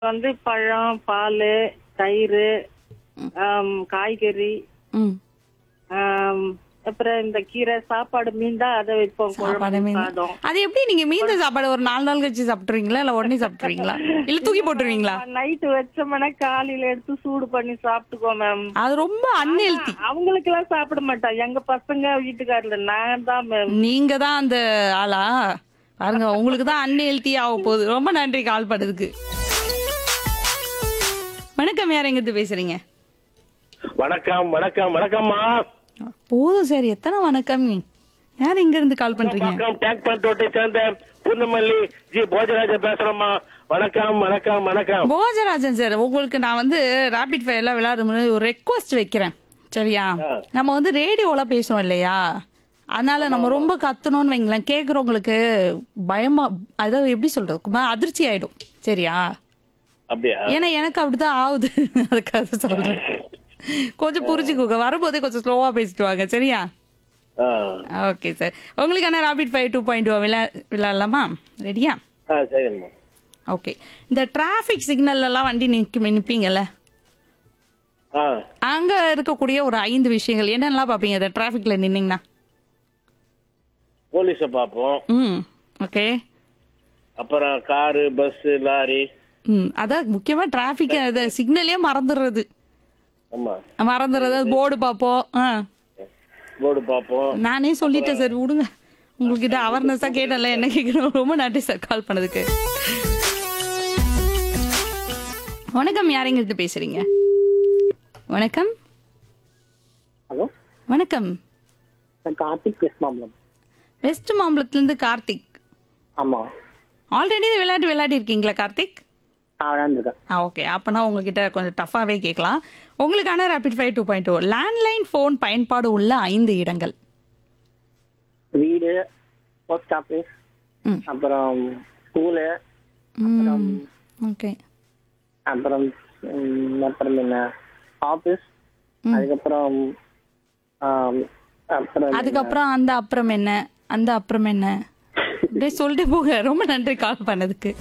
வந்து பழம் பால் தயிர் ஆம், காய்கறி ம் ஆம், அப்புறம் இந்த கீரை சாப்பாடு மீந்தா அதை வைப்போம் சாப்பாடு குழம்பு மீன் சாதம் அது எப்படி நீங்க மீந்த சாப்பாடு ஒரு நாலு நாள் கழிச்சு சாப்பிட்டுருவீங்களா இல்ல உடனே சாப்பிட்டுருவீங்களா இல்ல தூக்கி போட்டுருவீங்களா நைட்டு வச்சோம்னா காலையில எடுத்து சூடு பண்ணி சாப்பிட்டுக்கோ மேம் அது ரொம்ப அன்ஹெல்தி அவங்களுக்கு எல்லாம் சாப்பிட மாட்டோம் எங்க பசங்க வீட்டுக்காரல நான் தான் மேம் நீங்க தான் அந்த ஆளா பாருங்க உங்களுக்கு தான் அன்ஹெல்தி ஆக போகுது ரொம்ப நன்றி கால் பண்ணதுக்கு வணக்கம் யார் எங்கிருந்து பேசுறீங்க வணக்கம் வணக்கம் வணக்கம்மா போதும் சார் எத்தனை வணக்கம் யார் எங்க இருந்து கால் பண்றீங்க வணக்கம் டேங்க் பண்டோட்டை சேர்ந்த புன்னமல்லி ஜி போஜராஜன் பேசுறேம்மா வணக்கம் வணக்கம் வணக்கம் போஜராஜன் சார் உங்களுக்கு நான் வந்து ரேபிட் ஃபயர்லாம் விளையாடும் போது ஒரு ரெக்வஸ்ட் வைக்கிறேன் சரியா நம்ம வந்து ரேடியோல பேசுறோம் இல்லையா அதனால நம்ம ரொம்ப கத்தணும்னு வைங்களேன் கேக்குறவங்களுக்கு பயமா அதாவது எப்படி சொல்றது ரொம்ப அதிர்ச்சி ஆயிடும் சரியா அப்படியா ஏன்னா எனக்கு அப்படிதான் ஆகுது அதுக்காக சொல்றேன் கொஞ்சம் புரிஞ்சுக்கோங்க வரும்போதே கொஞ்சம் ஸ்லோவா பேசிட்டு வாங்க சரியா ஆ. ஓகே சார் உங்களுக்கான rapid five two point two விளையா விளையாடலாமா ரெடியா ஆ சரிங்கம்மா ஓகே இந்த டிராஃபிக் சிக்னல்ல எல்லாம் வண்டி நிற்க நிற்பீங்கல்ல ஆ அங்க இருக்கக்கூடிய ஒரு ஐந்து விஷயங்கள் என்னென்னலாம் பார்ப்பீங்க இந்த டிராஃபிக்ல நின்னீங்கன்னா போலீஸை பார்ப்போம் ம் ஓகே அப்புறம் காரு பஸ் லாரி ம் அதான் முக்கியமா டிராஃபிக் அது சிக்னலே மறந்துடுறது ஆமா மறந்துடுறது போர்டு பார்ப்போம் ஆ போர்டு பார்ப்போம் நானே சொல்லிட்டேன் சார் விடுங்க உங்களுக்கு இது அவேர்னஸா கேட்டல என்ன கேட்கணும் ரொம்ப நன்றி சார் கால் பண்ணதுக்கு வணக்கம் யாரெங்கிட்ட பேசுறீங்க வணக்கம் ஹலோ வணக்கம் நான் கார்த்திக் வெஸ்ட் மாம்பலம் வெஸ்ட் மாம்பலத்துல இருந்து கார்த்திக் ஆமா ஆல்ரெடி விளையாட்டு விளையாடி இருக்கீங்களா கார்த்திக் நான் விளையாண்டுருக்கேன் ஆ ஓகே அப்போனா உங்ககிட்ட கொஞ்சம் டஃபாகவே கேட்கலாம் உங்களுக்கான rapid five two point two landline phone பயன்பாடு உள்ள ஐந்து இடங்கள் வீடு போஸ்ட் ஆஃபீஸ் ம். அப்புறம் ஸ்கூலு ஓகே அப்புறம் ம், அப்புறம் என்ன ஆஃபீஸ் அதுக்கப்புறம் ஆம், அப்புறம் அதுக்கப்புறம் அந்த அப்புறம் என்ன அந்த அப்புறம் என்ன அப்படியே சொல்லிட்டு போங்க ரொம்ப நன்றி கால் பண்ணதுக்கு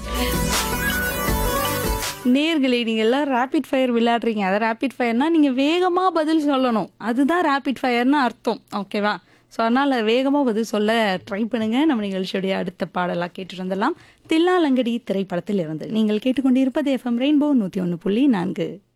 நேர்களே நீங்க எல்லாம் ரேபிட் ஃபயர் விளையாடுறீங்க அதை ரேபிட் ஃபயர்னா நீங்க வேகமா பதில் சொல்லணும் அதுதான் ரேபிட் ஃபயர்னு அர்த்தம் ஓகேவா ஸோ அதனால வேகமா பதில் சொல்ல ட்ரை பண்ணுங்க நம்ம நிகழ்ச்சியுடைய அடுத்த பாடலாக கேட்டுட்டு வந்துடலாம் தில்லாலங்கடி திரைப்படத்தில் இருந்து நீங்கள் கேட்டுக்கொண்டிருப்பது எஃப்எம் ரெயின்போ நூற்றி ஒன்று புள்ளி நான்கு